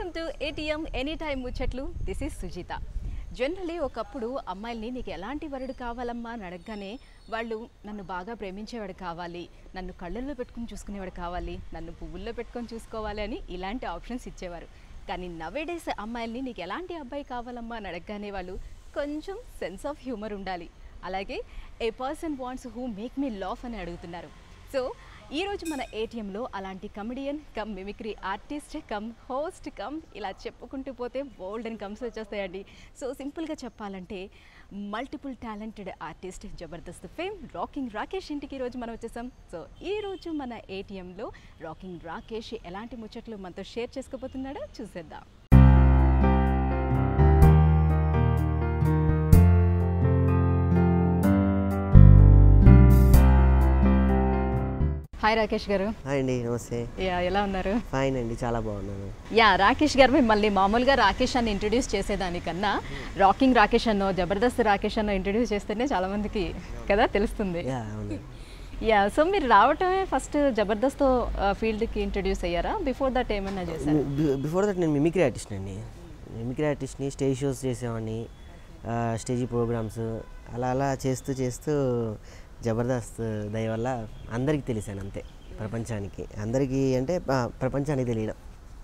Welcome to ATM any time ముచ్చట్లు this is Sujitha generally ఒకప్పుడు అమ్మాయిల్ని నీకు ఎలాంటి వరుడు కావాలమ్మా అని అడగగానే వాళ్ళు నన్ను బాగా ప్రేమించేవాడు కావాలి నన్ను కళ్ళల్లో పెట్టుకుని చూసుకునేవాడు కావాలి నన్ను పువ్వుల్లో పెట్టుకొని చూసుకోవాలి అని ఇలాంటి ఆప్షన్స్ ఇచ్చేవారు కానీ నవేడేస్ అమ్మాయిల్ని నీకు ఎలాంటి అబ్బాయి కావాలమ్మా అని అడగగానే వాళ్ళు కొంచెం సెన్స్ ఆఫ్ హ్యూమర్ ఉండాలి అలాగే a person wants who make me laugh అని అడుగుతున్నారు సో ఈరోజు మన ఏటీఎంలో అలాంటి comedian cum mimicry artist cum host cum ఇలా చెప్పుకుంటూ పోతే బోల్డ్ అండ్ కమ్స్ వచ్చేస్తాయండి సో సింపుల్గా చెప్పాలంటే multiple talented artist Jabardasth fame rocking Rakesh ఇంటికి ఈరోజు మనం వచ్చేసాం సో ఈరోజు మన ఏటీఎంలో రాకింగ్ రాకేష్ ఎలాంటి ముచ్చట్లు మనతో షేర్ చేసుకోబోతున్నాడో చూసేద్దాం హాయ్ రాకేష్ గారు హాయ్ అండి నమస్తే యా ఎలా ఉన్నారు ఫైన్ అండి చాలా బాగున్నాను యా రాకేష్ గారు మిమ్మల్ని మామూలుగా రాకేష్ అని ఇంట్రడ్యూస్ చేసేదానికన్నా రాకింగ్ రాకేష్ అన్నో జబర్దస్త్ రాకేష్ అన్నో ఇంట్రడ్యూస్ చేస్తేనే చాలా మందికి కదా తెలుస్తుంది యా అవును యా సో మీరు రావటమే ఫస్ట్ జబర్దస్త్ ఫీల్డ్కి ఇంట్రడ్యూస్ అయ్యారా బిఫోర్ దట్ ఏమన్నా చేశారా బిఫోర్ దట్ నేను మిమిక్రీ ఆర్టిస్ట్ అండి మిమిక్రీ ఆర్టిస్ట్ని స్టేజ్ షోస్ చేసేవాడిని స్టేజ్ ప్రోగ్రామ్స్ అలా అలా చేస్తూ చేస్తూ జబర్దస్త్ దయ వల్ల అందరికీ తెలిసాను అంతే ప్రపంచానికి అందరికీ అంటే ఆ, ప్రపంచానికి తెలియడం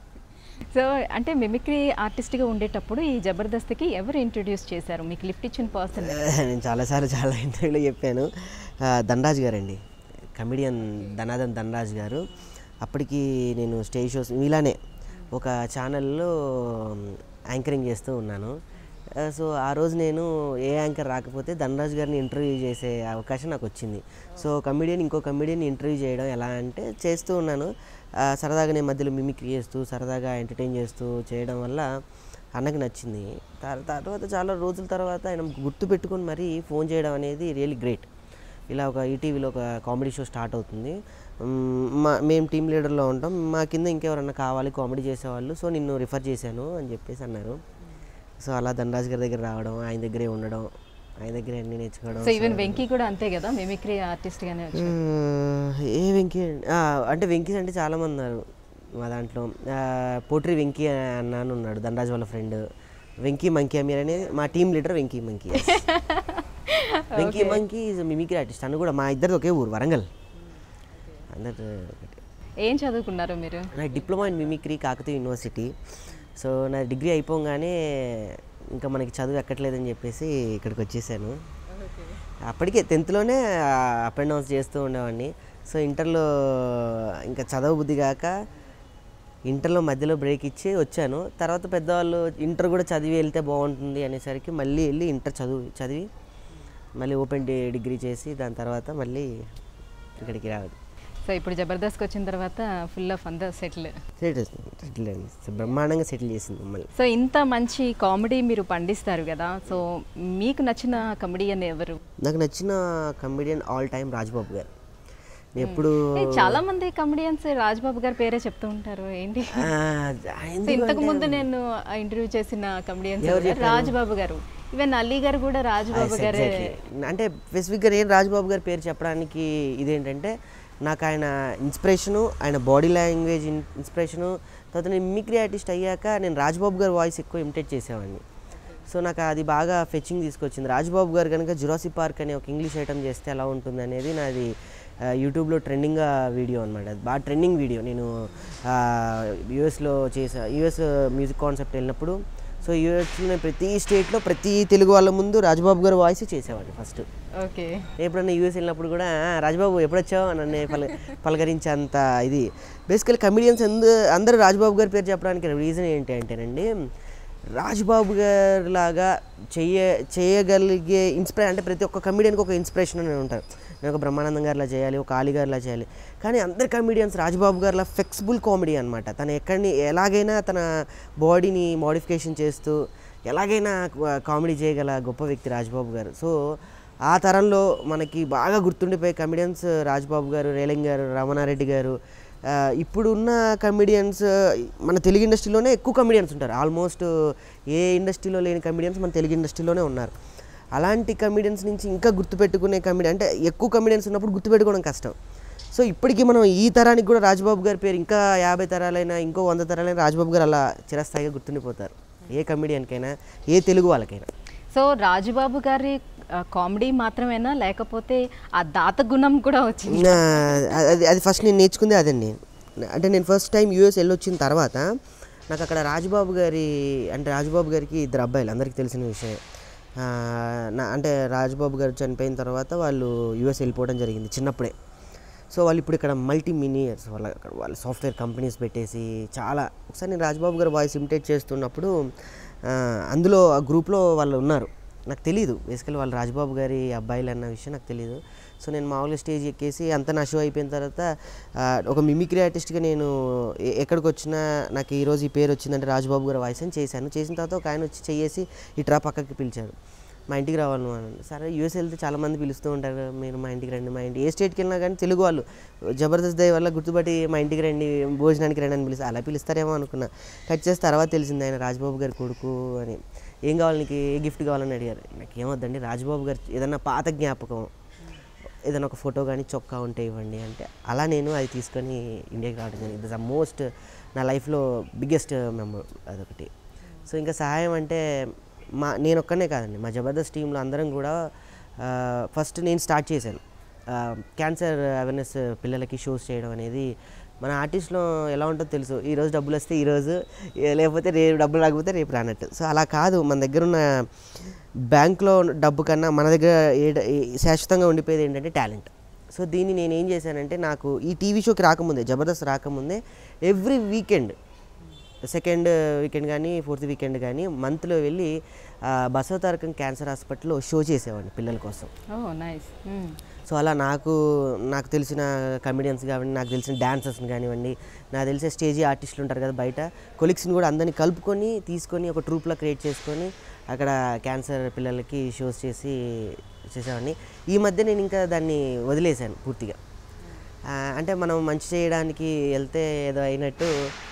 సో అంటే మిమిక్రీ ఆర్టిస్ట్గా ఉండేటప్పుడు ఈ జబర్దస్త్కి ఎవరు ఇంట్రడ్యూస్ చేశారు మీకు లిఫ్ట్ ఇచ్చిన పర్సన్ నేను చాలాసార్లు చాలా ఇంటర్వ్యూలో చెప్పాను ఆ, ధనరాజ్ గారు అండి కమిడియన్ ధనాదన్ ధనరాజ్ గారు అప్పటికి నేను స్టేజ్ షోస్ ఇలానే ఒక ఛానల్లో యాంకరింగ్ చేస్తూ ఉన్నాను ఆ, సో ఆ రోజు నేను ఏ యాంకర్ రాకపోతే ధనరాజ్ గారిని ఇంటర్వ్యూ చేసే అవకాశం నాకు వచ్చింది సో కమిడియన్ ఇంకో కమిడియన్ ఇంటర్వ్యూ చేయడం ఎలా అంటే చేస్తూ ఉన్నాను ఆ, సరదాగా నేను మధ్యలో మిమిక్రీ చేస్తూ సరదాగా ఎంటర్టైన్ చేస్తూ చేయడం వల్ల అన్నకి నచ్చింది తర్- తర్వాత చాలా రోజుల తర్వాత ఆయన గుర్తు పెట్టుకొని మరీ ఫోన్ చేయడం అనేది రియల్లీ గ్రేట్ ఇలా ఒక ఈటీవీలో ఒక కామెడీ షో స్టార్ట్ అవుతుంది మ్మ్, మా మేము టీం లీడర్లో ఉంటాం మా కింద ఇంకెవరన్నా కావాలి కామెడీ చేసేవాళ్ళు సో నిన్ను రిఫర్ చేశాను అని చెప్పేసి అన్నారు సో అలా ధనరాజ్ గారి దగ్గర రావడం ఆయన దగ్గరే ఉండడం ఆయన దగ్గర అన్ని నేర్చుకోవడం సో ఈవెన్ వెంకీ కూడా అంతే కదా మిమిక్రీ ఆర్టిస్ట్గానే వచ్చారు మ్మ్, ఏ వెంకీ ఆ, అంటే వెంకీస్ అంటే చాలామంది ఉన్నారు మా దాంట్లో ఆ, పోట్రి వెంకీ అన్న అని ఉన్నాడు ధనరాజ్ వాళ్ళ ఫ్రెండ్ వెంకీ మంకీ అమీర్ అనేది మా team leader Venky monkey yes. Venky monkey is mimicry artist అన్న కూడా మా ఇద్దరిది ఒకే ఊరు వరంగల్ అందరు ఒకటి ఏం చదువుకున్నారు మీరు నా diploma in mimicry Kakatiya university so నా డిగ్రీ అయిపోగానే ఇంకా మనకి చదువు ఎక్కట్లేదని చెప్పేసి ఇక్కడికి వచ్చేసాను అప్పటికే టెన్త్లోనే అప్ అండ్ డౌన్స్ చేస్తూ ఉండేవాడిని సో ఇంటర్లో ఇంకా చదవ బుద్ధి కాక ఇంటర్లో మధ్యలో బ్రేక్ ఇచ్చి వచ్చాను తర్వాత పెద్దవాళ్ళు ఇంటర్ కూడా చదివి వెళ్తే బాగుంటుంది అనేసరికి మళ్ళీ వెళ్ళి ఇంటర్ చదువు చదివి మళ్ళీ ఓపెన్ డి- డిగ్రీ చేసి దాని తర్వాత మళ్ళీ ఇక్కడికి రావడం సో ఇప్పుడు జబర్దస్త్కి వచ్చిన తర్వాత ఫుల్ ఆఫ్ అంద సెటిల్ సెటిల్ సెటిల్ అయింది బ్రహ్మాండంగా సెటిల్ చేసింది మమ్మల్ని సో ఇంత మంచి కామెడీ మీరు పండిస్తారు కదా సో మీకు నచ్చిన కమెడియన్ ఎవరు నాకు నచ్చిన కమెడియన్ ఆల్ టైమ్ రాజ్బాబు గారు నేను ఎప్పుడు ఏ, చాలా మంది కమెడియన్స్ రాజ్బాబు గారి పేరే చెప్తూ ఉంటారు ఏంటి ఆ, సో ఎందుకు ఇంతకు అంటే- ముందు నేను ఇంటర్వ్యూ చేసిన కమెడియన్స్ ఎవరు చెప్పారు? రాజ్బాబు గారు ఈవెన్ అలీ గారు కూడా రాజ్బాబు Yes, గారే exactly. అంటే స్పెసిఫిక్గా నేను రాజ్బాబు గారి పేరు చెప్పడానికి ఇదేంటంటే నాకు ఆయన ఇన్స్పిరేషను ఆయన బాడీ లాంగ్వేజ్ ఇన్స్పిరేషను తర్వాత నేను మిమిక్రీ ఆర్టిస్ట్ అయ్యాక నేను రాజ్బాబు గారి వాయిస్ ఎక్కువ ఇమిటేట్ చేసేవాడిని సో నాకు అది బాగా ఫెచ్చింగ్ తీసుకొచ్చింది రాజ్బాబు గారు కనుక జురాసి పార్క్ అనే ఒక ఇంగ్లీష్ ఐటమ్ చేస్తే ఎలా ఉంటుంది అనేది నాది ఆ, యూట్యూబ్లో ట్రెండింగ్ వీడియో అనమాట అది బాగా ట్రెండింగ్ వీడియో నేను యూఎస్లో చేసా యూఎస్ మ్యూజిక్ కాన్సెప్ట్ వెళ్ళినప్పుడు సో యూఎస్లో నేను ప్రతి స్టేట్లో ప్రతి తెలుగు వాళ్ళ ముందు రాజ్బాబు గారి వాయిస్ చేసేవాడిని ఫస్ట్ ఓకే ఎప్పుడన్నా యూఎస్ వెళ్ళినప్పుడు కూడా "ఆ, రాజ్బాబు ఎప్పుడొచ్చావు నన్ను పల పలకరించేంత ఇది బేసికల్ కమిడియన్స్ ఎందు అందరూ రాజ్బాబు గారి పేరు చెప్పడానికి రీజన్ ఏంటి అంటేనండి రాజ్బాబు గారి లాగా చెయ్య చేయగలిగే ఇన్స్పిరే అంటే ప్రతి ఒక్క కమిడియన్కి ఒక ఇన్స్పిరేషన్ అని ఉంటారు నేను ఒక బ్రహ్మానందం గారిలా చేయాలి ఒక ఆలి గారిలా చేయాలి కానీ అందరు కమిడియన్స్ రాజ్బాబు గారిలా ఫ్లెక్సిబుల్ కామెడీ అనమాట తను ఎక్కడిని ఎలాగైనా తన బాడీని మోడిఫికేషన్ చేస్తూ ఎలాగైనా కామెడీ చేయగల గొప్ప వ్యక్తి రాజ్బాబు గారు సో ఆ తరంలో మనకి బాగా గుర్తుండిపోయే కమిడియన్స్ రాజ్బాబు గారు రేలంగ్ గారు రమణారెడ్డి గారు ఆ, ఇప్పుడున్న కమిడియన్స్ మన తెలుగు ఇండస్ట్రీలోనే ఎక్కువ కమిడియన్స్ ఉంటారు ఆల్మోస్ట్ ఏ ఇండస్ట్రీలో లేని కమిడియన్స్ మన తెలుగు ఇండస్ట్రీలోనే ఉన్నారు అలాంటి కమిడియన్స్ నుంచి ఇంకా గుర్తుపెట్టుకునే కమిడి అంటే ఎక్కువ కమిడియన్స్ ఉన్నప్పుడు గుర్తుపెట్టుకోవడం కష్టం సో ఇప్పటికీ మనం ఈ తరానికి కూడా రాజబాబు గారి పేరు ఇంకా యాభై తరాలైనా ఇంకో వంద తరాలైనా రాజబాబు గారు అలా చిరస్థాయిగా గుర్తుండిపోతారు ఏ కమెడియన్కైనా ఏ తెలుగు వాళ్ళకైనా సో రాజుబాబు గారి కామెడీ మాత్రమేనా లేకపోతే ఆ దాత గుణం కూడా వచ్చింది నా- అది అది ఫస్ట్ నేను నేర్చుకుందే అదండి అంటే నేను ఫస్ట్ టైం యూఎస్ వెళ్ళొచ్చిన తర్వాత నాకు అక్కడ రాజుబాబు గారి అంటే రాజుబాబు గారికి ఇద్దరు అబ్బాయిలు అందరికీ తెలిసిన విషయం ఆ, నా అంటే రాజుబాబు గారు చనిపోయిన తర్వాత వాళ్ళు యూఎస్ వెళ్ళిపోవడం జరిగింది చిన్నప్పుడే సో వాళ్ళు ఇప్పుడు ఇక్కడ మల్టీ మినియర్స్ వాళ్ళ అక్కడ వాళ్ళ సాఫ్ట్వేర్ కంపెనీస్ పెట్టేసి చాలా ఒకసారి నేను రాజబాబు గారి వాయిస్ ఇమిటేట్ చేస్తున్నప్పుడు ఆ, అందులో ఆ గ్రూప్లో వాళ్ళు ఉన్నారు నాకు తెలియదు బేసికలీ వాళ్ళు రాజబాబు గారి అబ్బాయిలు అన్న విషయం నాకు తెలియదు సో నేను మామూలుగా స్టేజ్ ఎక్కేసి అంత నా షో అయిపోయిన తర్వాత ఆ, ఒక మిమిక్రీ ఆర్టిస్ట్గా నేను ఎ- ఎక్కడికి వచ్చినా నాకు ఈరోజు ఈ పేరు వచ్చిందంటే రాజబాబు గారి వాయిస్ అని చేశాను చేసిన తర్వాత ఒక ఆయన వచ్చి చేసి ఇట్రా పక్కకి పిలిచారు మా ఇంటికి రావాలి నువ్వు అని సరే యూఎస్ వెళ్తే చాలా మంది పిలుస్తూ ఉంటారు మీరు మా ఇంటికి రండి మా ఇంటి ఏ స్టేట్కి వెళ్ళినా కానీ తెలుగు వాళ్ళు జబర్దస్త్ దయ వల్ల గుర్తుపట్టి మా ఇంటికి రండి భోజనానికి రండి అని పిలుస్తారు అలా పిలుస్తారేమో అనుకున్నా కట్ చేస్తే తర్వాత తెలిసింది ఆయన రాజబాబు గారి కొడుకు అని ఏం కావాలి నీకు ఏ గిఫ్ట్ కావాలని అడిగారు నాకు ఏమొద్దండి రాజబాబు గారు ఏదన్నా పాత జ్ఞాపకం ఏదైనా ఒక ఫోటో కానీ చొక్కా ఉంటే ఇవ్వండి అంటే అలా నేను అది తీసుకొని ఇండియాకి రావడం జరిగింది ద మోస్ట్ నా లైఫ్లో బిగ్గెస్ట్ మెమరీ అదొకటి సో ఇంకా సహాయం అంటే మా నేను ఒక్కనే కాదండి మా జబర్దస్త్ టీంలో అందరం కూడా ఫస్ట్ నేను స్టార్ట్ చేశాను క్యాన్సర్ అవేర్నెస్ పిల్లలకి షోస్ చేయడం అనేది మన ఆర్టిస్ట్లో ఎలా ఉంటుందో తెలుసు ఈ రోజు డబ్బులు వస్తే ఈరోజు లేకపోతే రేపు డబ్బులు రాకపోతే రేపు రానట్టు సో అలా కాదు మన దగ్గర ఉన్న బ్యాంక్లో డబ్బు కన్నా మన దగ్గర ఏ ఏ- శాశ్వతంగా ఉండిపోయేది ఏంటంటే టాలెంట్ సో దీన్ని నేను ఏం చేశానంటే నాకు ఈ టీవీ షోకి రాకముందే జబర్దస్త్ రాకముందే ఎవ్రీ వీకెండ్ సెకండ్ వీకెండ్ కానీ ఫోర్త్ వీకెండ్ కానీ మంత్లో వెళ్ళి ఆ, బసవతారకం క్యాన్సర్ హాస్పిటల్లో షో చేసేవాడిని పిల్లల కోసం ఓ నైస్ సో అలా నాకు నాకు తెలిసిన కమెడియన్స్ కానివ్వండి నాకు తెలిసిన డాన్సర్స్ని కానివ్వండి నాకు తెలిసే స్టేజీ ఆర్టిస్టులు ఉంటారు కదా బయట కొలిక్స్ని కూడా అందరినీ కలుపుకొని తీసుకొని ఒక ట్రూప్లో క్రియేట్ చేసుకొని అక్కడ క్యాన్సర్ పిల్లలకి షోస్ చేసి చేసేవాడిని ఈ మధ్య నేను ఇంకా దాన్ని వదిలేశాను పూర్తిగా ఆ, అంటే మనం మంచి చేయడానికి వెళ్తే ఏదో అయినట్టు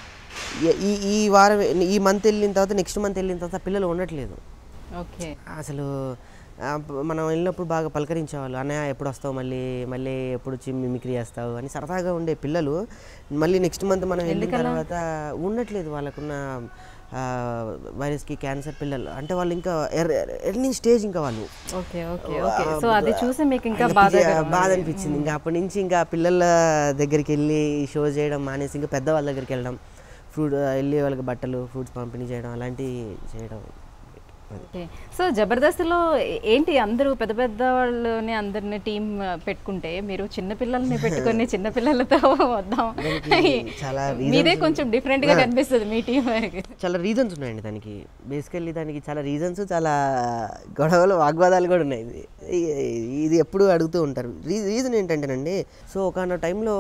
ఈ- ఈ ఈ వారం ఈ మంత్ వెళ్ళిన తర్వాత నెక్స్ట్ మంత్ వెళ్ళిన తర్వాత పిల్లలు ఉండట్లేదు ఓకే అసలు ఆ, ప- మనం వెళ్ళినప్పుడు బాగా పలకరించేవాళ్ళు అన్నయ్య ఎప్పుడు వస్తావు మళ్ళీ మళ్ళీ ఎప్పుడు వచ్చి మిమిక్రీ చేస్తావు అని సరదాగా ఉండే పిల్లలు మళ్ళీ నెక్స్ట్ మంత్ మనం వెళ్ళిన తర్వాత ఉండట్లేదు వాళ్ళకున్న ఆ, వైరస్కి క్యాన్సర్ పిల్లలు అంటే వాళ్ళు ఇంకా ఎర్నింగ్ స్టేజ్ ఇంకా వాళ్ళు ఓకే ఓకే ఓకే సో అది చూసి మీకు ఇంకా ఇంకా బాధ పిచ్చి- బాధ అనిపించింది ఇంకా అప్పటి నుంచి ఇంకా పిల్లల దగ్గరికి వెళ్ళి షో చేయడం మానేసి ఇంకా పెద్దవాళ్ళ దగ్గరికి వెళ్ళడం ఫ్రూట్ వెళ్ళి వాళ్ళకి బట్టలు ఫ్రూట్స్ పంపిణీ చేయడం అలాంటివి చేయడం అది. ఓకే సో జబర్దస్త్లో ఏంటి అందరూ పెద్ద పెద్ద వాళ్ళని అందరిని టీం పెట్టుకుంటే మీరు చిన్న పిల్లల్ని పెట్టుకొని చిన్న పిల్లలతో వద్దాం చాలా మీదే కొంచెం డిఫరెంట్ గా కనిపిస్తుంది మీ టీం వరకు చాలా రీజన్స్ ఉన్నాయండి దానికి బేసికల్లీ దానికి చాలా రీజన్స్ చాలా గొడవలు వాగ్వాదాలు కూడా ఉన్నాయి ఇది- ఈ- ఇది ఎప్పుడు అడుగుతూ ఉంటారు రీ రీజన్ ఏంటంటేనండి సో ఒక టైంలో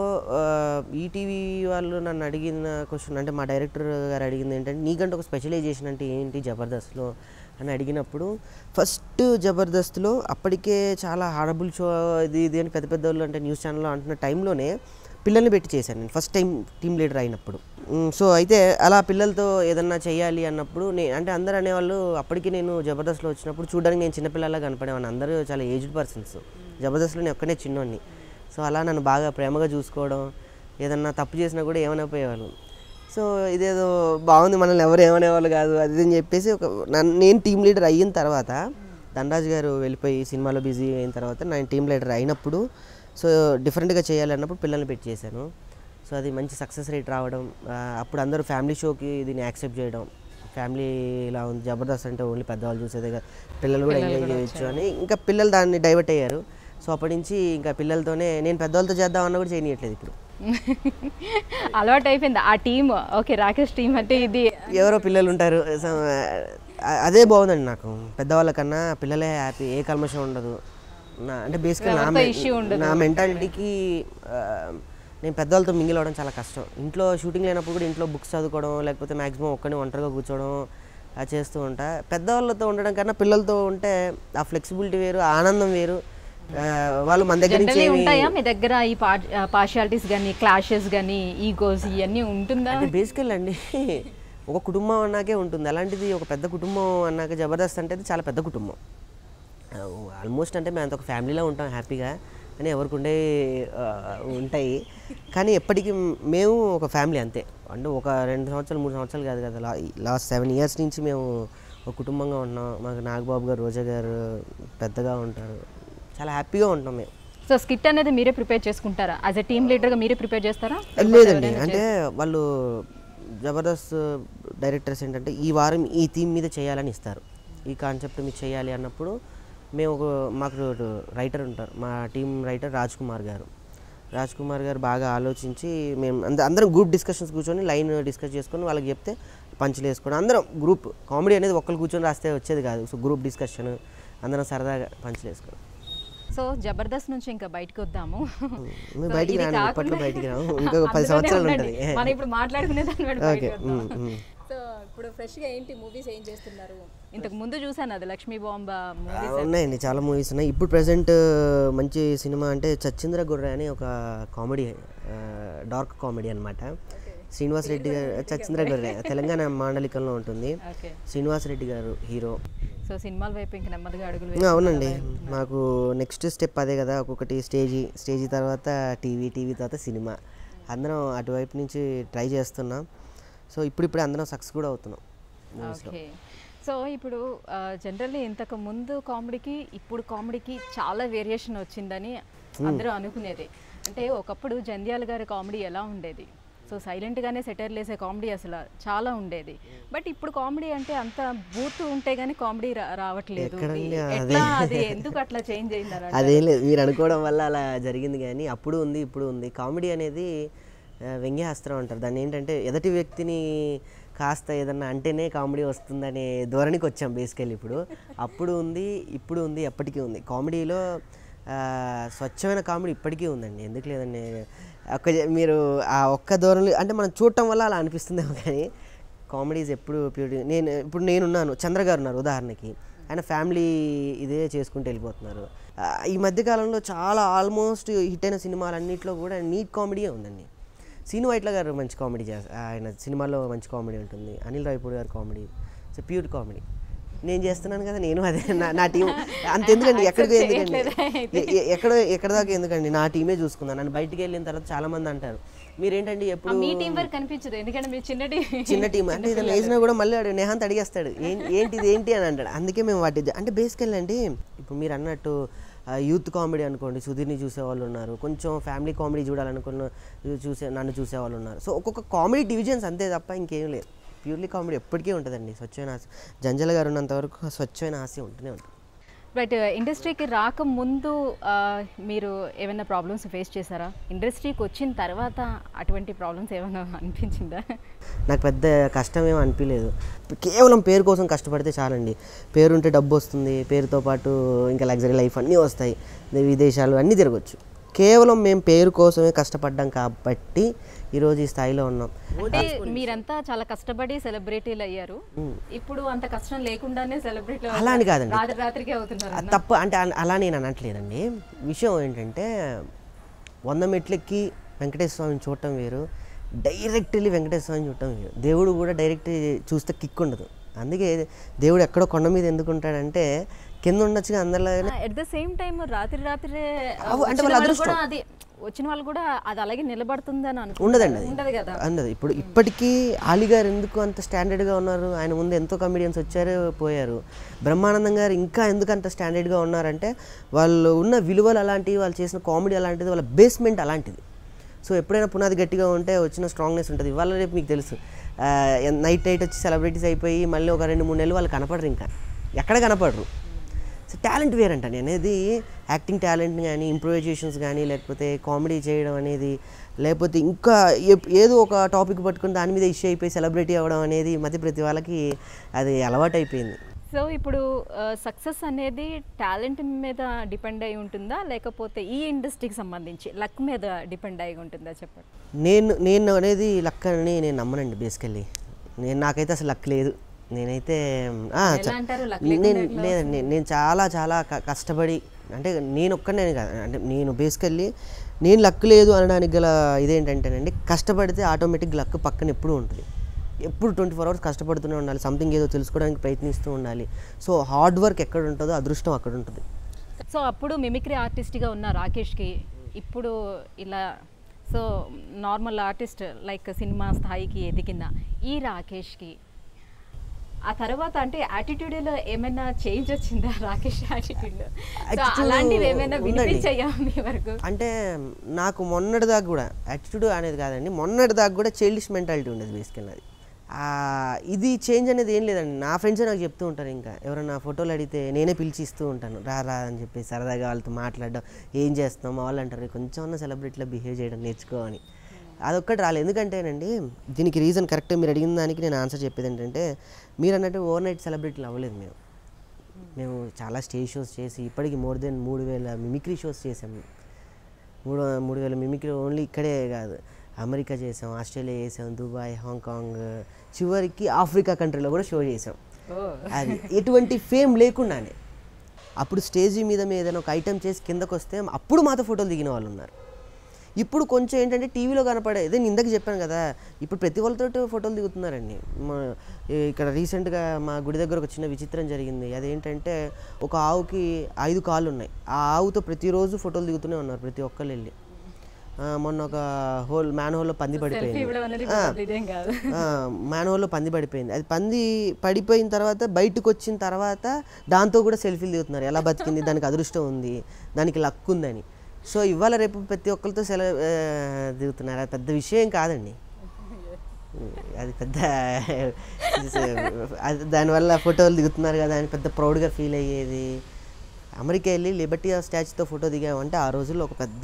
ఈటీవీ వాళ్ళు నన్ను అడిగిన క్వశ్చన్ అంటే మా డైరెక్టర్ గారు అడిగింది ఏంటంటే నీకంటే ఒక స్పెషలైజేషన్ అంటే ఏంటి జబర్దస్త్లో అని అడిగినప్పుడు ఫస్ట్ జబర్దస్త్లో అప్పటికే చాలా హారబుల్ షో ఇది ఇది అని పెద్ద పెద్ద వాళ్ళు అంటే న్యూస్ ఛానల్లో అంటున్న టైంలోనే పిల్లల్ని పెట్టి చేశాను నేను ఫస్ట్ టైం టీమ్ లీడర్ అయినప్పుడు మ్, సో అయితే అలా పిల్లలతో ఏదన్నా చేయాలి అన్నప్పుడు నే అంటే అందరూ అనేవాళ్ళు అప్పటికి నేను జబర్దస్త్లో వచ్చినప్పుడు చూడడానికి నేను చిన్నపిల్లలా కనపడేవాడిని అందరూ చాలా ఏజ్డ్ పర్సన్స్ జబర్దస్త్లో నేను ఒక్కనే చిన్నోడిని సో అలా నన్ను బాగా ప్రేమగా చూసుకోవడం ఏదన్నా తప్పు చేసినా కూడా ఏమనపోయేవాళ్ళు సో ఇదేదో బాగుంది మనల్ని ఎవరు ఏమనేవాళ్ళు కాదు అది ఇది అని చెప్పేసి ఒక నన్ను నేను టీం లీడర్ అయిన తర్వాత ధనరాజ్ గారు వెళ్ళిపోయి సినిమాలో బిజీ అయిన తర్వాత నేను టీం లీడర్ అయినప్పుడు సో డిఫరెంట్గా చేయాలి అన్నప్పుడు పిల్లల్ని పెట్టి చేశాను సో అది మంచి సక్సెస్ రేట్ రావడం ఆ, అప్పుడు అందరూ ఫ్యామిలీ షోకి దీన్ని యాక్సెప్ట్ చేయడం ఫ్యామిలీ ఇలా ఉంది జబర్దస్త్ అంటే ఓన్లీ పెద్దవాళ్ళు చూసేదే కదా పిల్లలు కూడా ఎంజాయ్ చేయొచ్చు అని ఇంకా పిల్లలు దాన్ని డైవర్ట్ అయ్యారు సో అప్పటి నుంచి ఇంకా పిల్లలతోనే నేను పెద్దవాళ్ళతో చేద్దామన్నా కూడా చేయనీయట్లేదు ఇప్పుడు అలవాటు అయిపోయింది ఆ టీం ఓకే రాకేష్ టీం అంటే ఇది ఎవరో పిల్లలు ఉంటారు సో, ఆ- అదే బాగుందండి నాకు పెద్దవాళ్ళ కన్నా పిల్లలే హ్యాపీ ఏ కల్మషం ఉండదు నా అంటే బేసిక్గా నా ఎవరితో మె- issue ఉండదు. నా మెంటాలిటీకి నేను పెద్దవాళ్ళతో మింగిల్ అవ్వడం చాలా కష్టం ఇంట్లో షూటింగ్ లేనప్పుడు కూడా ఇంట్లో బుక్స్ చదువుకోవడం లేకపోతే మ్యాక్సిమం ఒక్కనే ఒంటరిగా కూర్చోవడం అది చేస్తూ ఉంటా పెద్దవాళ్ళతో ఉండడం కన్నా పిల్లలతో ఉంటే ఆ ఫ్లెక్సిబిలిటీ వేరు ఆ ఆనందం వేరు ఆ, వాళ్ళు మన దగ్గర నుంచి జనరల్లీ ఏమి- ఉంటాయా మీ దగ్గర ఈ పార్షియాలిటీస్ కానీ క్లాషెస్ కానీ ఈగోస్ ఇవన్నీ ఉంటుందా అంటే బేసికల్ అండి ఒక కుటుంబం అన్నాకే ఉంటుంది అలాంటిది ఒక పెద్ద కుటుంబం అన్నాక జబర్దస్త్ అంటే అది చాలా పెద్ద కుటుంబం ఆల్మోస్ట్ అంటే మేము అంత ఒక ఫ్యామిలీలో ఉంటాం హ్యాపీగా అని ఎవరికి ఉండే ఆ, ఉంటాయి కానీ ఎప్పటికీ మేము ఒక ఫ్యామిలీ అంతే అంటే ఒక రెండు సంవత్సరాలు మూడు సంవత్సరాలు కాదు కదా లా లాస్ట్ సెవెన్ ఇయర్స్ నుంచి మేము ఒక కుటుంబంగా ఉన్నాం మాకు నాగబాబు గారు రోజా గారు పెద్దగా ఉంటారు చాలా హ్యాపీగా ఉంటాం మేము సో స్కిట్ అనేది మీరే ప్రిపేర్ చేసుకుంటారా యాజ్ ఎ టీమ్ లీడర్గా మీరే ప్రిపేర్ చేస్తారా లేదండి అంటే వాళ్ళు జబర్దస్త్ డైరెక్టర్స్ ఏంటంటే ఈ వారం ఈ థీమ్ మీద చేయాలని ఇస్తారు ఈ కాన్సెప్ట్ మీద చేయాలి అన్నప్పుడు మేము ఒక మాకు రైటర్ ఉంటారు మా టీం రైటర్ రాజ్ కుమార్ గారు రాజ్ కుమార్ గారు బాగా ఆలోచించి మేము అంద అందరం గ్రూప్ డిస్కషన్స్ కూర్చొని లైన్ డిస్కస్ చేసుకొని వాళ్ళకి చెప్తే పంచులు వేసుకోవడం అందరం గ్రూప్ కామెడీ అనేది ఒక్కరు కూర్చొని రాస్తే వచ్చేది కాదు సో గ్రూప్ డిస్కషన్ అందరం సరదాగా పంచులు వేసుకోవడం సో జబర్దస్త్ నుంచి ఇంకా బయటకు వద్దాము మేము So, బయటికి ఇది రాను కాకుండా- ఇప్పట్లో బయటికి రాము ఇంకొక పది అందులోనే సంవత్సరాలు ఉండండి. ఉంటుంది మనం ఇప్పుడు మాట్లాడుకునే దాన్ని బట్టి ఓకే బయటకు వద్దాం. ఉమ్, ఉమ్. సో ఇప్పుడు ఫ్రెష్గా ఏంటి మూవీస్ ఏం చేస్తున్నారు ఇంతకు ముందు చూసాను అది లక్ష్మీ బాంబ ఆ, మూవీ ఉన్నాయండి చాలా మూవీస్ ఉన్నాయి ఇప్పుడు ప్రజెంట్ మంచి సినిమా అంటే చచ్చింద్ర గుర్ర అని ఒక కామెడీ డార్క్ కామెడీ అనమాట శ్రీనివాస్ రెడ్డి గారు చచ్చింద్ర గుర్రె తెలంగాణ మాండలికంలో ఉంటుంది ఓకే శ్రీనివాస్ రెడ్డి గారు హీరో సో సినిమాల వైపు ఇంకా నెమ్మదిగా అడుగులు ఆ, వేస్తున్నారు అవునండి కదా. మాకు నెక్స్ట్ స్టెప్ అదే కదా ఒక్కొక్కటి స్టేజీ స్టేజీ తర్వాత టీవీ టీవీ తర్వాత సినిమా అందరం అటువైపు నుంచి ట్రై చేస్తున్నాం సో ఇప్పుడిప్పుడే అందరం సక్సెస్ కూడా అవుతున్నాం మూవీస్లో ఓకే సో ఇప్పుడు జనరల్లీ ఇంతకు ముందు కామెడీకి ఇప్పుడు కామెడీకి చాలా వేరియేషన్ వచ్చిందని అందరూ అనుకునేది అంటే ఒకప్పుడు జంధ్యాల గారి కామెడీ ఎలా ఉండేది సో సైలెంట్గానే సెటర్లు వేసే కామెడీ అసలు చాలా ఉండేది బట్ ఇప్పుడు కామెడీ అంటే అంత బూత్ ఉంటే గానీ కామెడీ రావట్లేదు ఎక్కడండి ఎట్లా అది ఎందుకు అట్లా చేంజ్ అయిందని అదేం లేదు మీరు అనుకోవడం వల్ల అలా జరిగింది కానీ అప్పుడు ఉంది ఇప్పుడు ఉంది కామెడీ అనేది ఆ, వ్యంగ్యాస్త్రం అంటారు దాన్ని ఏంటంటే ఎదటి వ్యక్తిని కాస్త ఏదన్నా అంటేనే కామెడీ వస్తుందనే ధోరణికి వచ్చాం బేసికల్లీ ఇప్పుడు అప్పుడు ఉంది ఇప్పుడు ఉంది ఎప్పటికీ ఉంది కామెడీలో ఆ, స్వచ్ఛమైన కామెడీ ఇప్పటికీ ఉందండి ఎందుకు లేదండి ఒక్క జ- మీరు ఆ ఒక్క ధోరణి అంటే మనం చూడటం వల్ల అలా అనిపిస్తుందేమో కానీ కామెడీస్ ఎప్పుడు ప్యూరిటీ నేను ఇప్పుడు నేనున్నాను చంద్ర గారు ఉన్నారు ఉదాహరణకి ఆయన ఫ్యామిలీ ఇదే చేసుకుంటూ వెళ్ళిపోతున్నారు ఆ, ఈ మధ్యకాలంలో చాలా ఆల్మోస్ట్ హిట్ అయిన సినిమాలన్నింటిలో కూడా నీట్ కామెడీయే ఉందండి సీను వైట్ల గారు మంచి కామెడీ చేస్తారు ఆయన సినిమాలో మంచి కామెడీ ఉంటుంది అనిల్ రావిపూడి గారు కామెడీ సో ప్యూర్ కామెడీ నేను చేస్తున్నాను కదా నేను అదే నా నా టీం అంతెందుకండి ఎక్కడికి ఎందుకండి ఎ- ఎ- ఎక్కడ ఎక్కడ దాకా ఎందుకండి నా టీమే చూసుకున్నాను నన్ను బయటికి వెళ్ళిన తర్వాత చాలా మంది అంటారు మీరేంటండి ఎప్పుడు మీ టీం వర్క్ కనిపించదు ఎందుకంటే మీరు చిన్న టీం చిన్న టీం అంటే ఇది వేసినా కూడా మళ్ళీ వాడు నేహాంత్ అడిగేస్తాడు ఏం- ఏంటి ఇది ఏంటి అని అంటాడు అందుకే మేము వాటి అంటే బేసికల్ అండి ఇప్పుడు మీరు అన్నట్టు ఆ, యూత్ కామెడీ అనుకోండి సుధీర్ని చూసేవాళ్ళు ఉన్నారు కొంచెం ఫ్యామిలీ కామెడీ చూడాలనుకున్న చూసే నన్ను చూసేవాళ్ళు ఉన్నారు సో ఒక్కొక్క కామెడీ డివిజన్స్ అంతే తప్ప ఇంకేం లేదు ప్యూర్లీ కామెడీ ఎప్పటికీ ఉంటుందండి స్వచ్ఛమైన హాస్యం జంజల గారు ఉన్నంత వరకు స్వచ్ఛమైన హాస్యం ఉంటూనే ఉంటుంది బట్ ఇండస్ట్రీకి రాకముందు ఆ, మీరు ఏమైనా ప్రాబ్లమ్స్ ఫేస్ చేశారా ఇండస్ట్రీకి వచ్చిన తర్వాత అటువంటి ప్రాబ్లమ్స్ ఏమైనా అనిపించిందా నాకు పెద్ద కష్టం ఏమీ అనిపించలేదు కేవలం పేరు కోసం కష్టపడితే చాలండి పేరు ఉంటే డబ్బు వస్తుంది పేరుతో పాటు ఇంకా లగ్జరీ లైఫ్ అన్నీ వస్తాయి విదేశాలు అన్నీ తిరగచ్చు కేవలం మేము పేరు కోసమే కష్టపడ్డాం కాబట్టి ఈరోజు ఈ స్థాయిలో ఉన్నాం అంటే మీరంతా చాలా కష్టపడి సెలబ్రిటీలు అయ్యారు ఇప్పుడు అంత కష్టం లేకుండానే సెలబ్రిటీ అలా అని కాదండి. రాత్రి రాత్రికి అవుతున్నారు అది తప్పు అంటే అల- అలా నేను అనట్లేదండి విషయం ఏంటంటే వంద మెట్లెక్కి వెంకటేశ్వర స్వామిని చూడటం వేరు డైరెక్ట్లీ వెంకటేశ్వర స్వామిని చూడటం వేరు దేవుడు కూడా డైరెక్ట్ చూస్తే కిక్ ఉండదు అందుకే దేవుడు ఎక్కడో కొండ మీద ఎందుకు ఉంటాడంటే కింద ఉండొచ్చుగా అందరిలాగానే ఎట్ ద సేమ్ టైం రాత్రి రాత్రి అవు, అంటే వాళ్ళ అదృష్టం. కూడా అది వచ్చిన వాళ్ళు కూడా అది అలాగే నిలబడుతుంది అని అనుకుంటారు ఉండదండి అది ఉండదు కదా ఉండదు ఇప్పుడు ఇప్పటికీ ఆలీ గారు ఎందుకు అంత స్టాండర్డ్గా ఉన్నారు ఆయన ముందు ఎంతో కమెడియన్స్ వచ్చారు పోయారు బ్రహ్మానందం గారు ఇంకా ఎందుకు అంత స్టాండర్డ్గా ఉన్నారంటే వాళ్ళు ఉన్న విలువలు అలాంటివి వాళ్ళు చేసిన కామెడీ అలాంటిది వాళ్ళ బేస్మెంట్ అలాంటిది సో ఎప్పుడైనా పునాది గట్టిగా ఉంటే వచ్చిన స్ట్రాంగ్నెస్ ఉంటుంది ఇవాళ రేపు మీకు తెలుసు నైట్ నైట్ వచ్చి సెలబ్రిటీస్ అయిపోయి మళ్ళీ ఒక రెండు మూడు నెలలు వాళ్ళు కనపడరు ఇంకా ఎక్కడ కనపడరు సో టాలెంట్ వేరంట నేను అనేది యాక్టింగ్ టాలెంట్ కానీ ఇంప్రూవైజేషన్స్ కానీ లేకపోతే కామెడీ చేయడం అనేది లేకపోతే ఇంకా ఎప్- ఏదో ఒక టాపిక్ పట్టుకుని దాని మీద ఇష్యూ అయిపోయి సెలబ్రిటీ అవ్వడం అనేది ఈ మధ్య ప్రతి వాళ్ళకి అది అలవాటు అయిపోయింది సో ఇప్పుడు సక్సెస్ అనేది టాలెంట్ మీద డిపెండ్ అయి ఉంటుందా లేకపోతే ఈ ఇండస్ట్రీకి సంబంధించి లక్ మీద డిపెండ్ అయి ఉంటుందా చెప్పండి నేను నేను అనేది లక్ అని నేను నమ్మనండి బేసికల్లీ నేను నాకైతే అసలు లక్ లేదు నేనైతే ఆ, చ- ఎలా అంటారు? luck నేను లేదండి నేను చాలా చాలా క- కష్టపడి అంటే నేను ఒక్కనే కాదు అంటే నేను బేసికల్లీ నేను లక్ లేదు అనడానికి గల ఇదేంటంటేనండి కష్టపడితే ఆటోమేటిక్ లక్ పక్కన ఎప్పుడూ ఉంటుంది ఎప్పుడు ట్వంటీ ఫోర్ అవర్స్ కష్టపడుతూనే ఉండాలి సంథింగ్ ఏదో తెలుసుకోవడానికి ప్రయత్నిస్తూ ఉండాలి సో హార్డ్ వర్క్ ఎక్కడ ఉంటుందో అదృష్టం అక్కడ ఉంటుంది సో అప్పుడు మిమిక్రీ ఆర్టిస్ట్గా ఉన్న రాకేష్కి ఇప్పుడు ఇలా so normal artist like cinema స్థాయికి ఎదిగిన ఈ రాకేష్కి ఆ తర్వాత అంటే యాటిట్యూడ్లో ఏమైనా చేంజ్ వచ్చిందా రాకేష్ యాటిట్యూడ్లో సో Attitude అలాంటివి ఏమైనా ఉందండి. వినిపించాయా మీ వరకు అంటే నాకు మొన్నటి దాకా కూడా యాటిట్యూడ్ అనేది కాదండి మొన్నటి దాకా కూడా చైల్డిష్ మెంటాలిటీ ఉండేది బేసికల్ అది ఆ, ఇది చేంజ్ అనేది ఏం లేదండి నా ఫ్రెండ్సే నాకు చెప్తూ ఉంటారు ఇంకా ఎవరైనా ఫోటోలు అడిగితే నేనే పిలిచి ఇస్తూ ఉంటాను రా రా అని చెప్పి సరదాగా వాళ్ళతో మాట్లాడడం ఏం చేస్తున్నాం మా వాళ్ళు అంటారు కొంచెం అన్న సెలబ్రిటీలో బిహేవ్ చేయడం నేర్చుకో అని అదొక్కటి రాలేదు ఎందుకంటేనండి దీనికి రీజన్ కరెక్ట్ మీరు అడిగిన దానికి నేను ఆన్సర్ చెప్పేది ఏంటంటే మీరు అన్నట్టు ఓవర్ నైట్ సెలబ్రిటీలు అవ్వలేదు మేము మేము చాలా స్టేజ్ షోస్ చేసి ఇప్పటికి మోర్ దెన్ మూడు వేల మిమిక్రీ షోస్ చేసాము మూడు మూడు వేల మిమిక్రీ ఓన్లీ ఇక్కడే కాదు అమెరికా చేసాం ఆస్ట్రేలియా చేసాం దుబాయ్ హాంకాంగ్ చివరికి ఆఫ్రికా కంట్రీలో కూడా షో చేసాం అది ఎటువంటి ఫేమ్ లేకుండానే అప్పుడు స్టేజ్ మీద మీద ఏదైనా ఒక ఐటెం చేసి కిందకు వస్తే అప్పుడు మాతో ఫోటోలు దిగిన వాళ్ళు ఉన్నారు ఇప్పుడు కొంచెం ఏంటంటే టీవీలో కనపడే ఇదే నేను ఇందాక చెప్పాను కదా ఇప్పుడు ప్రతి వాళ్ళతో ఫోటోలు దిగుతున్నారండి మా ఇక్కడ రీసెంట్గా మా గుడి దగ్గర ఒక చిన్న విచిత్రం జరిగింది అదేంటంటే ఒక ఆవుకి ఐదు కాళ్ళు ఉన్నాయి ఆ ఆవుతో ప్రతిరోజు ఫోటోలు దిగుతూనే ఉన్నారు ప్రతి ఒక్కళ్ళు వెళ్ళి ఆ, మొన్న ఒక హోల్ మ్యాన్ హోల్లో పంది పడిపోయింది ఇవ్వడం అనేది ఆ. పెద్ద ఇదేం కాదు మ్యాన్హోల్లో పంది పడిపోయింది అది పంది పడిపోయిన తర్వాత బయటకు వచ్చిన తర్వాత దాంతో కూడా సెల్ఫీలు దిగుతున్నారు ఎలా బతికింది దానికి అదృష్టం ఉంది దానికి లక్ ఉందని సో ఇవాళ రేపు ప్రతి ఒక్కరితో సెల ఆ, దిగుతున్నారు అది పెద్ద విషయం కాదండి అది పెద్ద అది దానివల్ల ఫోటోలు దిగుతున్నారు కదా అని పెద్ద ప్రౌడ్గా ఫీల్ అయ్యేది అమెరికా వెళ్ళి లిబర్టీ ఆఫ్ స్టాచ్యూతో ఫోటో దిగామంటే ఆ రోజుల్లో ఒక పెద్ద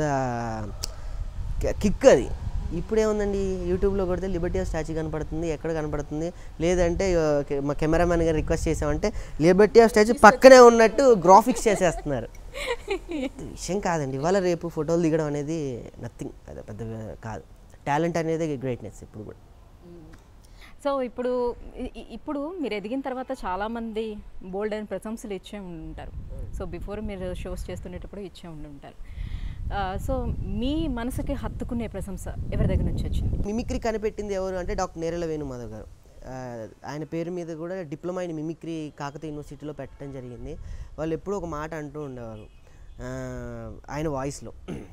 కిక్ అది ఇప్పుడు ఏముందండి యూట్యూబ్లో కొడితే లిబర్టీ ఆఫ్ స్టాచ్యూ కనపడుతుంది ఎక్కడ కనపడుతుంది లేదంటే ఆ, కె- మా కెమెరామెన్ గారు రిక్వెస్ట్ చేసామంటే లిబర్టీ ఆఫ్ స్టాచ్యూ పక్కనే ఉన్నట్టు గ్రాఫిక్స్ చేసేస్తున్నారు ఇది విషయం కాదండి ఇవాళ రేపు ఫోటోలు దిగడం అనేది నథింగ్ అది పెద్ద కాదు టాలెంట్ అనేది గ్రేట్నెస్ ఇప్పుడు కూడా సో ఇప్పుడు ఇ- ఇ- ఇప్పుడు మీరు ఎదిగిన తర్వాత చాలామంది బోల్డ్ అండ్ ప్రశంసలు ఇచ్చే ఉంటారు సో బిఫోర్ మీరు షోస్ చేస్తునేటప్పుడు ఇచ్చే ఉండి ఉంటారు ఆ, సో మీ మనసుకి హత్తుకునే ప్రశంస ఎవరి దగ్గర నుంచి వచ్చింది మిమిక్రీ కనిపెట్టింది ఎవరు అంటే డాక్టర్ నేరెల వేణుమాధవ్ గారు ఆ, ఆయన పేరు మీద కూడా డిప్లొమా ఇన్ మిమిక్రీ కాకతీయ యూనివర్సిటీలో పెట్టడం జరిగింది వాళ్ళు ఎప్పుడూ ఒక మాట అంటూ ఉండేవారు ఆ, ఆయన వాయిస్లో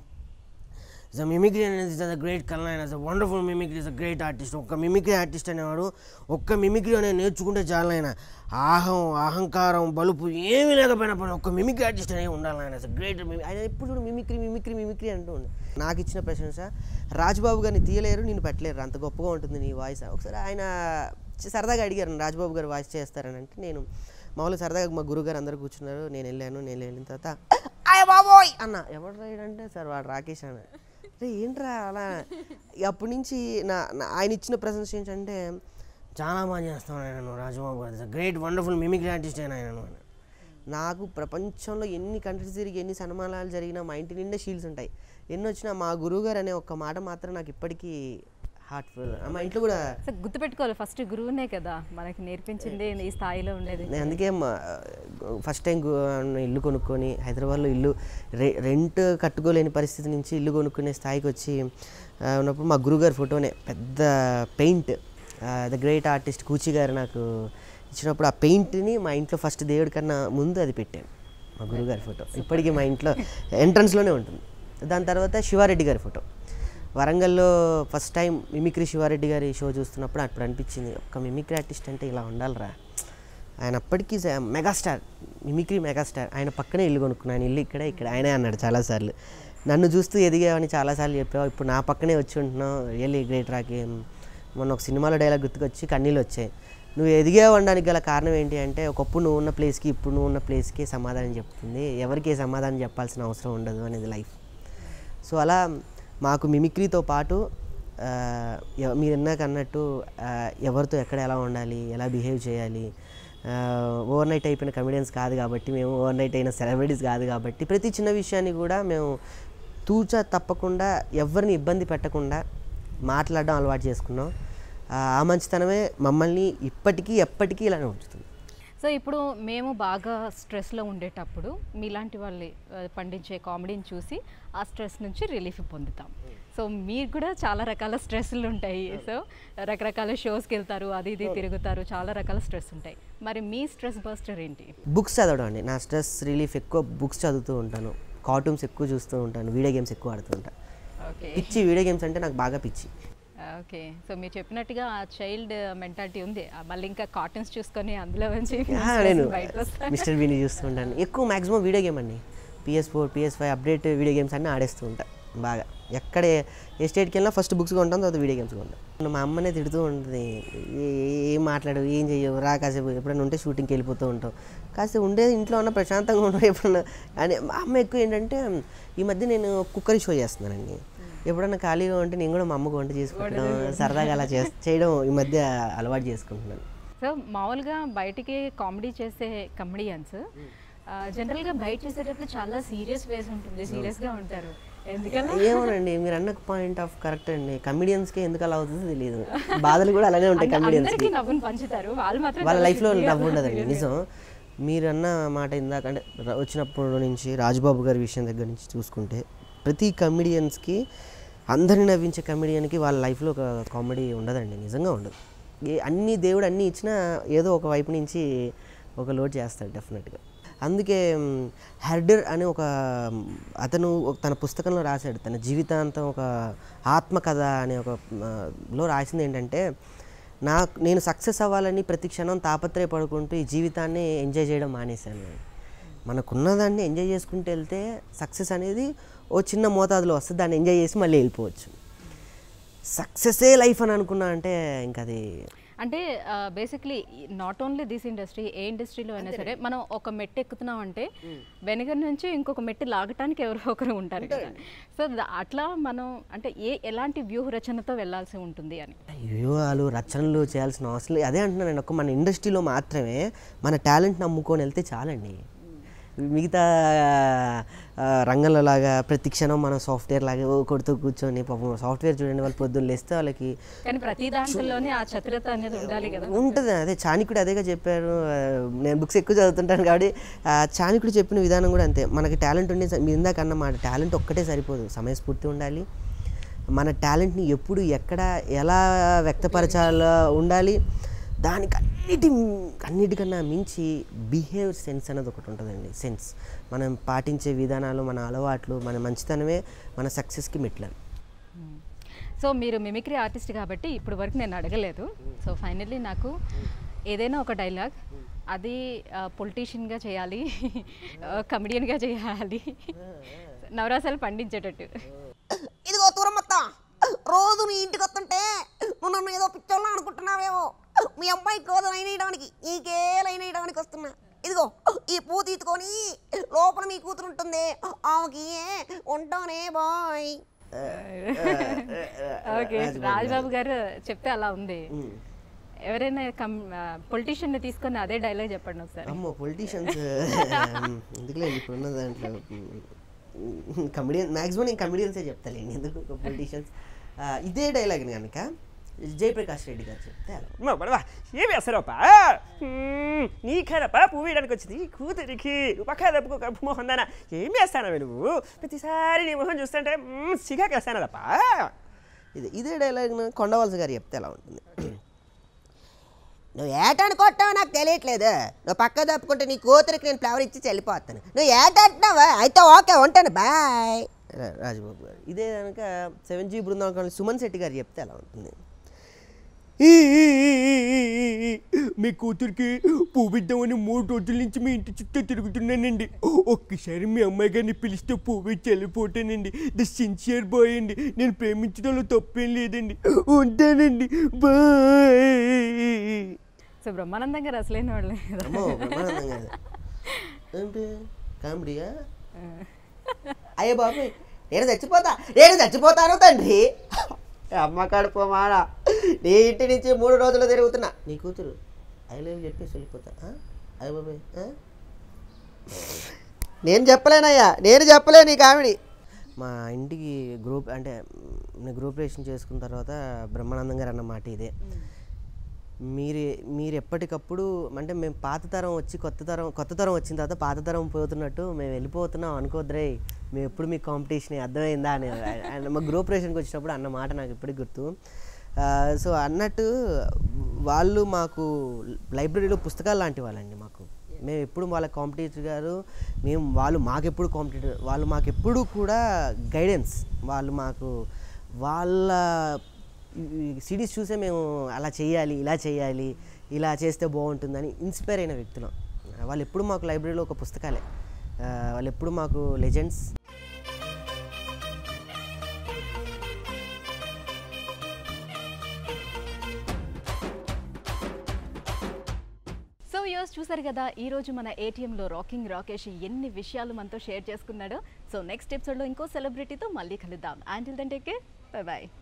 ద మిమిక్రీ అనేది ఇస్ ద గ్రేట్ కల్నాయన్ is wonderful mimicry is a great artist ఒక్క మిమిక్రీ ఆర్టిస్ట్ అనేవాడు ఒక్క మిమిక్రీ అనేది నేర్చుకుంటే చాలైన ఆహం అహంకారం బలుపు ఏమీ లేకపోయినా పని ఒక్క మిమిక్రీ ఆర్టిస్ట్ అనేది ఉండాలి ఆయన గ్రేట్ ఆయన ఎప్పుడు చూడు మిమిక్రీ మిమిక్రీ మిమిక్రీ అంటూ ఉండే నాకు ఇచ్చిన ప్రశంస రాజ్బాబు గారిని తీయలేరు నేను పెట్టలేరు అంత గొప్పగా ఉంటుంది నీ వాయిస్ ఒకసారి ఆయన చి- సరదాగా అడిగారు రాజ్బాబు గారు వాయిస్ చేస్తారని అంటే నేను మామూలుగా సరదాగా మా గురుగారు అందరు కూర్చున్నారు నేను వెళ్ళాను నేను వెళ్ళిన తర్వాత అయ్య బాబోయ్ అన్న ఎవడు రాయడంటే సార్ వాడు రాకేష్ అన్న రే ఏంట్రా అలా అప్పటి నుంచి నా నా- ఆయన ఇచ్చిన ప్రశంస ఏంటంటే చాలా బాగా చేస్తాను ఆయన రాజబాబు గారు గ్రేట్ వండర్ఫుల్ మిమిక్రీ ఆర్టిస్ట్ అయిన ఆయన అని. నాకు ప్రపంచంలో ఎన్ని కంట్రీస్ తిరిగి ఎన్ని సన్మానాలు జరిగినా మా ఇంటి నిండా షీల్డ్స్ ఉంటాయి ఎన్ని వచ్చినా మా గురువుగారు అనే ఒక్క మాట మాత్రం నాకు ఇప్పటికీ హార్ట్ఫుల్ మా ఇంట్లో కూడా సో గుర్తుపెట్టుకోవాలి ఫస్ట్ గురువునే కదా మనకి నేర్పించింది ఈ స్థాయిలో ఉండేది నేను అందుకే ఫస్ట్ టైం ఇల్లు కొనుక్కొని హైదరాబాద్లో ఇల్లు రె రెంట్ కట్టుకోలేని పరిస్థితి నుంచి ఇల్లు కొనుక్కునే స్థాయికి వచ్చి ఆ, ఉన్నప్పుడు మా గురుగారి ఫోటోనే పెద్ద paint the great artist Kuchi garu నాకు ఇచ్చినప్పుడు ఆ పెయింట్ని మా ఇంట్లో ఫస్ట్ దేవుడి కన్నా ముందు అది పెట్టాను మా గురుగారి ఫోటో ఇప్పటికీ మా ఇంట్లో ఎంట్రన్స్లోనే ఉంటుంది దాని తర్వాత శివారెడ్డి గారి ఫోటో వరంగల్లో ఫస్ట్ టైం మిమిక్రీ శివారెడ్డి గారి షో చూస్తున్నప్పుడు అప్పుడు అనిపించింది ఒక్క మిమిక్రీ ఆర్టిస్ట్ అంటే ఇలా ఉండాలిరా ఆయన అప్పటికీ స- మెగాస్టార్ మిమిక్రీ మెగాస్టార్ ఆయన పక్కనే ఇల్లు కొనుక్కున్నాను ఇల్లు ఇక్కడే ఇక్కడ ఆయనే అన్నాడు చాలాసార్లు నన్ను చూస్తూ ఎదిగావని చాలాసార్లు చెప్పావు ఇప్పుడు నా పక్కనే వచ్చి ఉంటున్నావు రియల్లీ గ్రేట్ రాకి మొన్న ఒక సినిమాలో డైలాగ్ గుర్తుకొచ్చి కన్నీళ్ళు వచ్చాయి నువ్వు ఎదిగావు అనడానికి గల కారణం ఏంటి అంటే ఒకప్పుడు నువ్వు ఉన్న ప్లేస్కి ఇప్పుడు నువ్వు ఉన్న ప్లేస్కి సమాధానం చెప్తుంది ఎవరికి ఏ సమాధానం చెప్పాల్సిన అవసరం ఉండదు అనేది లైఫ్ సో అలా మాకు మిమిక్రీతో పాటు ఆ, ఎవ- మీరు ఇందాక అన్నట్టు ఆ, ఎవరితో ఎక్కడ ఎలా ఉండాలి ఎలా బిహేవ్ చేయాలి ఓవర్ నైట్ అయిపోయిన కమెడియన్స్ కాదు కాబట్టి మేము ఓవర్ నైట్ అయిన సెలబ్రిటీస్ కాదు కాబట్టి ప్రతి చిన్న విషయాన్ని కూడా మేము తూచా తప్పకుండా ఎవరిని ఇబ్బంది పెట్టకుండా మాట్లాడడం అలవాటు చేసుకున్నాం ఆ ఆ మంచితనమే మమ్మల్ని ఇప్పటికీ ఎప్పటికీ ఇలానే ఉంచుతుంది సో ఇప్పుడు మేము బాగా స్ట్రెస్లో ఉండేటప్పుడు మీలాంటి వాళ్ళు ఆ, పండించే కామెడీని చూసి ఆ స్ట్రెస్ నుంచి రిలీఫ్ పొందుతాం సో మీకు కూడా చాలా రకాల స్ట్రెస్లు ఉంటాయి సో రకరకాల షోస్కి వెళ్తారు అది ఇది తిరుగుతారు చాలా రకాల స్ట్రెస్ ఉంటాయి మరి మీ స్ట్రెస్ బస్టర్ ఏంటి బుక్స్ చదవడం అండి నా స్ట్రెస్ రిలీఫ్ ఎక్కువ బుక్స్ చదువుతూ ఉంటాను కార్టూన్స్ ఎక్కువ చూస్తూ ఉంటాను వీడియో గేమ్స్ ఎక్కువ ఆడుతూ ఉంటాను ఓకే పిచ్చి వీడియో గేమ్స్ అంటే నాకు బాగా పిచ్చి ఓకే సో మీరు చెప్పినట్టుగా ఆ చైల్డ్ మెంటాలిటీ ఉంది ఆ మళ్ళీ ఇంకా కార్టూన్స్ చూసుకొని అందులో నుంచి ఆ, నేను బయటకు వస్తాను మిస్టర్ బీని చూస్తూ ఉంటాను ఎక్కువ మ్యాక్సిమం వీడియో గేమ్ అండి PS four PS five update video games అన్నీ ఆడేస్తూ ఉంటా బాగా ఎక్కడ ఏ స్టేట్కి వెళ్ళినా ఫస్ట్ బుక్స్ కొంటాను తర్వాత వీడియో గేమ్స్ కొంటాను మా అమ్మనే తిడుతూ ఉంటుంది "ఏ- ఏ- ఏం మాట్లాడవు ఏం చెయ్యవు రా కాసేపు ఎప్పుడైనా ఉంటే షూటింగ్కి వెళ్ళిపోతూ ఉంటావు కాసేపు ఉండేది ఇంట్లో ఉన్న ప్రశాంతంగా ఉండవు ఎప్పుడన్నా అని మా అమ్మ ఎక్కువ ఏంటంటే ఈ మధ్య నేను కుక్కరీ షో చేస్తున్నానండి ఎప్పుడన్నా ఖాళీగా ఉంటే నేను కూడా మా అమ్మకు వంట చేసుకుంటాను సరదాగా అలా చేస్ చేయడం ఈ మధ్య అలవాటు చేసుకుంటున్నాను సో మామూలుగా బయటికి కామెడీ చేసే కమెడియన్స్ జనరల్గా బయట చేసేటప్పుడు చాలా సీరియస్ వేస్ ఉంటుంది సీరియస్గా ఉంటారు ఎందుకన్నా ఏమోనండి మీరు అన్న పాయింట్ ఆఫ్ కరెక్ట్ అండి కమిడియన్స్కి ఎందుకు అలా అవుతుందో తెలియదు బాధలు కూడా అలానే ఉంటాయి కమిడియన్స్కి అందరికీ నవ్వును పంచుతారు వాళ్ళు మాత్రం వాళ్ళ చాలా లైఫ్లో serious గా నవ్వు ఉండదండి ఉంటారు. నిజం మీరు అన్న మాట ఇందాక అంటే ర- వచ్చినప్పటి నుంచి రాజ్బాబు గారి విషయం దగ్గర నుంచి చూసుకుంటే ప్రతి కమిడియన్స్కి అందరిని నవ్వించే కమిడియన్కి వాళ్ళ లైఫ్లో ఒక కామెడీ ఉండదండి నిజంగా ఉండదు ఏ అన్ని దేవుడు అన్నీ ఇచ్చినా ఏదో ఒక వైపు నుంచి ఒక లోడ్ చేస్తాడు డెఫినెట్గా అందుకే మ్, హెర్డర్ అనే ఒక మ్, అతను ఒక- తన పుస్తకంలో రాశాడు తన జీవితాంతం ఒక ఆత్మకథ అనే ఒక మ్, లో రాసింది ఏంటంటే నా నేను సక్సెస్ అవ్వాలని ప్రతి క్షణం తాపత్రయపడుకుంటూ ఈ జీవితాన్ని ఎంజాయ్ చేయడం మానేశాను నేను. మనకున్నదాన్ని ఎంజాయ్ చేసుకుంటూ వెళ్తే సక్సెస్ అనేది ఓ చిన్న మోతాదులో వస్తుంది దాన్ని ఎంజాయ్ చేసి మళ్ళీ వెళ్ళిపోవచ్చు సక్సెసే లైఫ్ అని అనుకున్నా అంటే ఇంకా అది అంటే basically not only this industry ఏ ఇండస్ట్రీలో అయినా సరే మనం ఒక మెట్టు ఎక్కుతున్నాం అంటే వెనక నుంచి ఇంకొక మెట్టు లాగటానికి ఎవరో ఒకరు ఉంటారు కదా సో అట్లా మనం అంటే ఏ ఎలాంటి వ్యూహ రచనతో వెళ్ళాల్సి ఉంటుంది అని వ్యూహాలు రచనలు చేయాల్సిన అవసరం లేదు అదే అంటున్నాను నేను ఒక మన ఇండస్ట్రీలో మాత్రమే మన టాలెంట్ నమ్ముకొని వెళ్తే చాలండి మిగతా ఆ, రంగంలో లాగా ప్రతి క్షణం మనం సాఫ్ట్వేర్ లాగా ఓ కొడుతూ కూర్చొని పాపం సాఫ్ట్వేర్ చూడండి వాళ్ళు పొద్దున్న లేస్తే వాళ్ళకి కానీ ప్రతి దాంట్లోనే ఆ చతురత అనేది ఉండాలి కదా ఉంటుంది అదే చాణికుడు అదేగా చెప్పారు ఆ, నేను బుక్స్ ఎక్కువ చదువుతుంటాను కాబట్టి ఆ, చాణికుడు చెప్పిన విధానం కూడా అంతే మనకి టాలెంట్ ఉండే మీరు ఇందాక అన్నమాట టాలెంట్ ఒక్కటే సరిపోదు సమయస్ఫూర్తి ఉండాలి మన టాలెంట్ని ఎప్పుడు ఎక్కడ ఎలా వ్యక్తపరచాలో ఉండాలి దానికి అన్నిటి అన్నిటికన్నా మించి బిహేవ్ సెన్స్ అనేది ఒకటి ఉంటుందండి సెన్స్ మనం పాటించే విధానాలు మన అలవాట్లు మన మంచితనమే మన సక్సెస్కి మెట్లని సో మీరు మిమిక్రీ ఆర్టిస్ట్ కాబట్టి ఇప్పుడు వరకు నేను అడగలేదు సో ఫైనల్లీ నాకు ఏదైనా ఒక డైలాగ్ అది పొలిటీషియన్గా చేయాలి కమెడియన్గా చేయాలి నవరాసాలు పండించేటట్టు ఇదిగో తూరమ్మత్త రోజు నీ ఇంటికి వస్తుంటే నువ్వు నన్ను ఏదో పిచ్చోళ్ళ అనుకుంటున్నావేమో మీ అమ్మాయికి రోజు లైన్ వేయడానికి నీకే లైన్ వేయడానికి వస్తున్నా ఇదిగో ఈ పూ తీసుకొని లోపల మీ కూతురు ఉంటుంది ఆమెకి ఉంటానే బాయ్ ఓకే రాజ్బాబు గారు చెప్తే అలా ఉంది ఎవరైనా కమ్ పొలిటీషియన్ని తీసుకొని అదే డైలాగ్ చెప్పండి ఒకసారి అమ్మో పొలిటీషియన్స్ ఎందుకులే ఇప్పుడున్న దాంట్లో కమెడియన్ మ్యాక్సిమం నేను కమెడియన్సే చెప్తాలేండి ఎందుకు పొలిటీషియన్స్ ఇదే డైలాగ్ కనుక జయప్రకాష్ రెడ్డి గారు చెప్తే అలా అమ్మా బడవా ఏం వేస్తారప్పా నీ కదపా పువ్వు వేయడానికి వచ్చింది ఈ కూతురికి నువ్వు పక్క తప్పుకో కప్పు మొహం దానా ఏం వేస్తానవి నువ్వు ప్రతిసారి నీ మొహం చూస్తుంటే మ్మ్, సిగాకు వేస్తానదప్పా ఇదే ఇదే డైలాగ్ కొండవలస గారు చెప్తే ఎలా ఉంటుంది నువ్వు ఏటాను కొట్టావో నాకు తెలియట్లేదు నువ్వు పక్క తప్పుకుంటే నీ కూతురికి నేను ఫ్లవర్ ఇచ్చి వెళ్ళిపోతాను నువ్వు ఏటంటున్నావా అయితే ఓకే ఉంటాను బాయ్ రా- రాజబాబు గారు ఇదే కనుక seven G Brindavan colony Suman Shetty garu చెప్తే ఎలా ఉంటుంది మీ కూతురికి పువ్విద్దామని మూడు రోజుల నుంచి మీ ఇంటి చుట్టూ తిరుగుతున్నానండి ఒక్కసారి మీ అమ్మాయి గారిని పిలిస్తే పువ్వు ఇచ్చి వెళ్ళిపోతానండి ద సిన్సియర్ బాయ్ అండి నేను ప్రేమించడంలో తప్పేం లేదండి ఉంటానండి బాయ్ సో బ్రహ్మానందం గారు అసలైన వాళ్ళు కదా అమ్మో బ్రహ్మానందం గారు ఏంటి కామెడీయా అయ్యో బాబు నేను చచ్చిపోతా నేను చచ్చిపోతాను తండ్రి అమ్మ కడుపు మాడ నీ ఇంటి నుంచి మూడు రోజులు తిరుగుతున్నా నీ కూతురు ఐ లవ్ చెప్పేసి వెళ్ళిపోతా ఆ? అయ్య బాబాయ్ ఆ? నేను చెప్పలేనయ్యా నేను చెప్పలేను ఈ కామెడీ మా ఇంటికి గ్రూప్ అంటే నేను గ్రూప్ రేషన్ చేసుకున్న తర్వాత బ్రహ్మానందం గారు అన్న మాట ఇదే మీరు మీరు ఎప్పటికప్పుడు అంటే మేము పాత తరం వచ్చి కొత్త తరం కొత్త తరం వచ్చిన తర్వాత పాత తరం పోతున్నట్టు మేము వెళ్ళిపోతున్నాం అనుకోద్రే మేము ఎప్పుడు మీ కాంపిటీషన్ అర్థమైందా అని ఆయన మా గ్రూపరేషన్కి వచ్చినప్పుడు అన్న మాట నాకు ఇప్పటికి గుర్తు సో అన్నట్టు వాళ్ళు మాకు లైబ్రరీలో పుస్తకాలు లాంటి వాళ్ళండి మాకు మేము ఎప్పుడు వాళ్ళ కాంపిటేటర్ గారు మేము వాళ్ళు మాకెప్పుడు కాంపిటేటర్ వాళ్ళు మాకెప్పుడు కూడా గైడెన్స్ వాళ్ళు మాకు వాళ్ళ సిరీస్ చూసే మేము అలా చేయాలి ఇలా చేయాలి ఇలా చేస్తే బాగుంటుందని ఇన్స్పైర్ అయిన వ్యక్తులం వాళ్ళు ఎప్పుడు మాకు లైబ్రరీలో ఒక పుస్తకాలే ఆ, వాళ్ళు ఎప్పుడు మాకు లెజెండ్స్ సో యూస్ చూసారు కదా ఈ రోజు మన ఏటీఎంలో రాకింగ్ రాకేష్ ఎన్ని విషయాలు మనతో షేర్ చేసుకున్నాడో సో నెక్స్ట్ ఎపిసోడ్లో ఇంకో సెలబ్రిటీతో మళ్ళీ కలుద్దాం until then take care bye bye